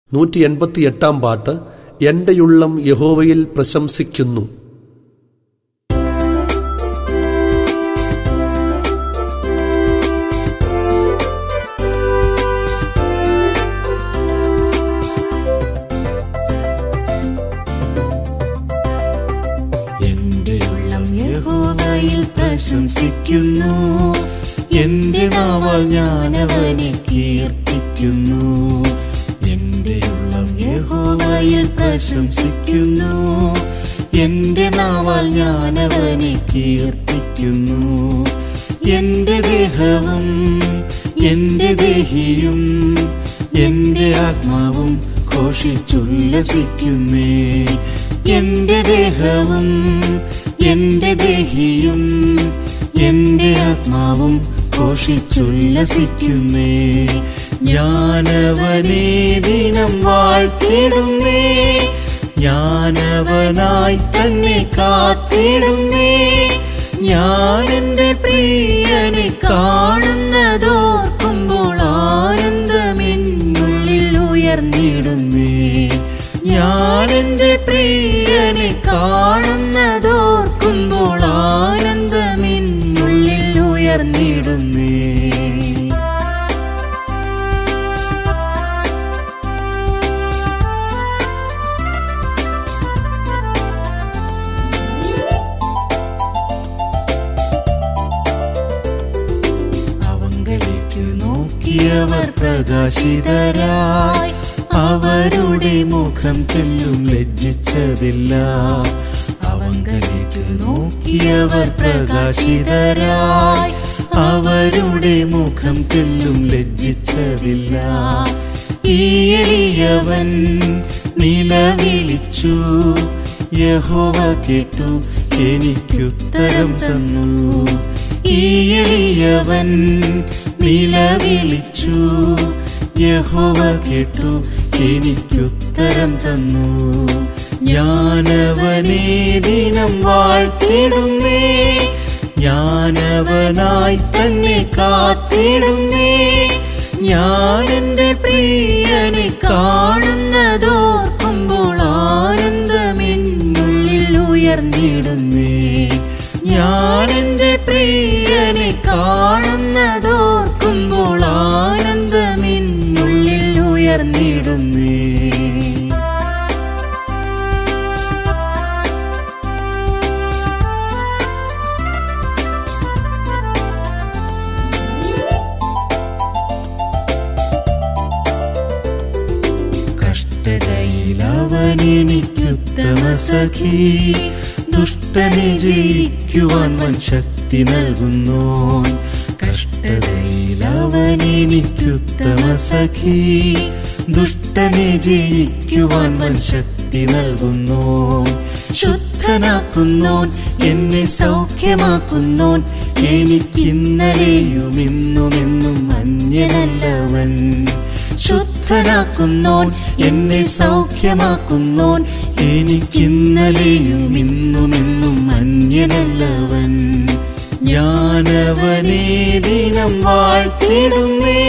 നൂറ്റി എൺപത്തി എട്ടാം പാട്ട് എന്റെയുള്ളം യഹോവയിൽ പ്രശംസിക്കുന്നു എന്റെ ഉള്ളം യഹോവയിൽ പ്രശംസിക്കുന്നു എന്റെ നാവാൽ ഞാൻ അവനെ കീർത്തിക്കുന്നു എന്റെ ഉള്ളം യഹോവയിൽ പ്രശംസിക്കുന്നു എന്റെ നാവാൽ ഞാൻ അവനെ കീർത്തിക്കുന്നു എന്റെ ദേഹവും എന്റെ ദേഹിയും എന്റെ ആത്മാവും ഘോഷിച്ചുല്ലസിക്കുന്നേ എന്റെ ദേഹവും എന്റെ ദേഹിയും എന്റെ ആത്മാവും ഘോഷിച്ചുല്ലസിക്കുന്നേ ഞാനവനെ ദിനം വാഴ്ത്തിടുന്നേ ഞാനവനായി തന്നെ കാത്തിടുന്നേ ഞാൻ എന്റെ പ്രിയനെ കാണുന്നതോർക്കുമ്പോൾ ആനന്ദമെന്നുള്ളിൽ ഉയർന്നിടുന്നേ ഞാൻ എന്റെ പ്രിയനെ കാണുന്നതോർക്കുമ്പോൾ ആനന്ദമെന്നുള്ളിൽ ഉയർന്നിടുന്നേ അവങ്കലേക്ക് നോക്കിയവർ പ്രകാശിതരായി അവരുടെ മുഖം തെല്ലും ലജ്ജിച്ചതില്ല അവങ്കലേക്ക് നോക്കിയവർ പ്രകാശിതരായി അവരുടെ മുഖം തെല്ലും ലജ്ജിച്ചതില്ല ഈ എളിയവൻ നിലവിളിച്ചു യഹോവ കേട്ടു എനിക്കുത്തരം തന്നു ഈ എളിയവൻ നിലവിളിച്ചു യഹോവ കേട്ടു എനിക്കുത്തരം തന്നു ഞാനവനെ ദിനം വാഴ്ത്തിടുന്നേ ഞാനവനായി തന്നെ കാത്തിടുന്നേ ഞാൻ എന്റെ പ്രിയനെ കാണുന്നതോർക്കുമ്പോൾ ആനന്ദമെന്നുള്ളിൽ ഉയർന്നിടുന്നേ ഞാൻ എന്റെ പ്രിയനെ കാണുന്നതോർക്കുമ്പോൾ ആനന്ദമെന്നുള്ളിൽ ഉയർന്നിടുന്നേ കഷ്ടതയിൽ അവൻ എനിക്കുത്തമ സഖി ദുഷ്ടനെ ജയിക്കുവാൻ വൻ ശക്തി നൽകുന്നു കഷ്ടതയിൽ അവൻ എനിക്കുത്തമ സഖി ദുഷ്ടനെ ജയിക്കുവാൻ വൻ ശക്തി നൽകുന്നു ശുദ്ധനാക്കുന്നോൻ എന്നെ സൗഖ്യമാക്കുന്നോൻ എനിക്കിന്നലെയും ഇന്നും എന്നും അന്യനല്ലവൻ ശുദ്ധനാക്കുന്നോൻ എന്നെ സൗഖ്യമാക്കുന്നോൻ എനിക്കിന്നലെയും ഇന്നും എന്നും അന്യനല്ലവൻ ഞാനവനെ ദിനം വാഴ്ത്തിടുന്നേ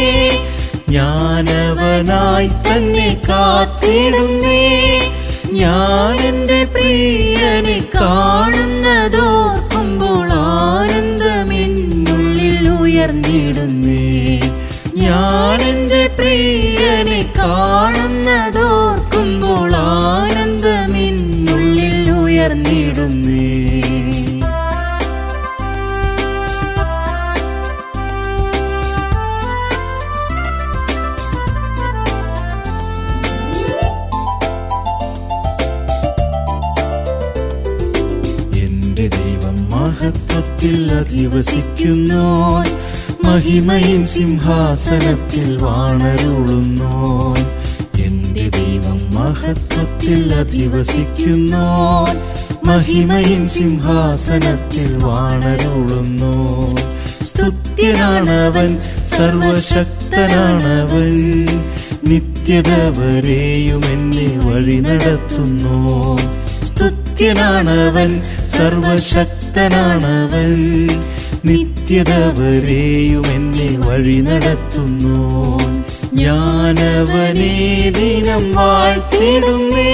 ഞാനവനായി തന്നെ കാത്തിടുന്നേ ഞാൻ എന്റെ പ്രിയനെ കാണുന്നതോർക്കുമ്പോൾ ആനന്ദമെന്നുള്ളിൽ ഉയർന്നിടുന്നേ ഞാൻ എന്റെ പ്രിയനെ കാണുന്നതോർക്കുമ്പോൾ ആനന്ദമെന്നുള്ളിൽ ഉയർന്നിടുന്നേ എന്റെ ദൈവം മഹത്വത്തിൽ അധിവസിക്കുന്നോൻ മഹിമയും സിംഹാസനത്തിൽ വാണരുളുന്നോൻ എന്റെ ദൈവം മഹത്വത്തിൽ അധിവസിക്കുന്നോൻ മഹിമയും സിംഹാസനത്തിൽ വാണരുളുന്നോൻ സ്തുത്യനാണവൻ സർവശക്തനാണവൻ നിത്യത വരെയും എന്നെ വഴി നടത്തുന്നു സ്തുത്യനാണവൻ സർവശക്തനാണവൻ നിത്യത വരെയും എന്നെ വഴി നടത്തുന്നു ഞാനവനെ ദിനം വാഴ്ത്തിടുന്നേ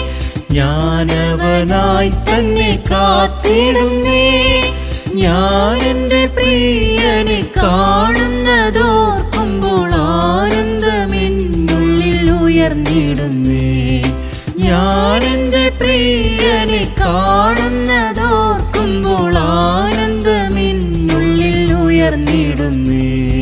ഞാനവനായി തന്നെ കാത്തിടുന്നേ ഞാൻ എൻ്റെ പ്രിയനെ കാണുന്നതോർക്കുമ്പോൾ ആനന്ദമെന്നുള്ളിൽ ഉയർന്നിടുന്നേ ഞാൻ എൻ്റെ പ്രിയനെ കാണുന്നതോർക്കുമ്പോൾ ആനന്ദമെന്നുള്ളിൽ ഉയർന്നിടുന്നേ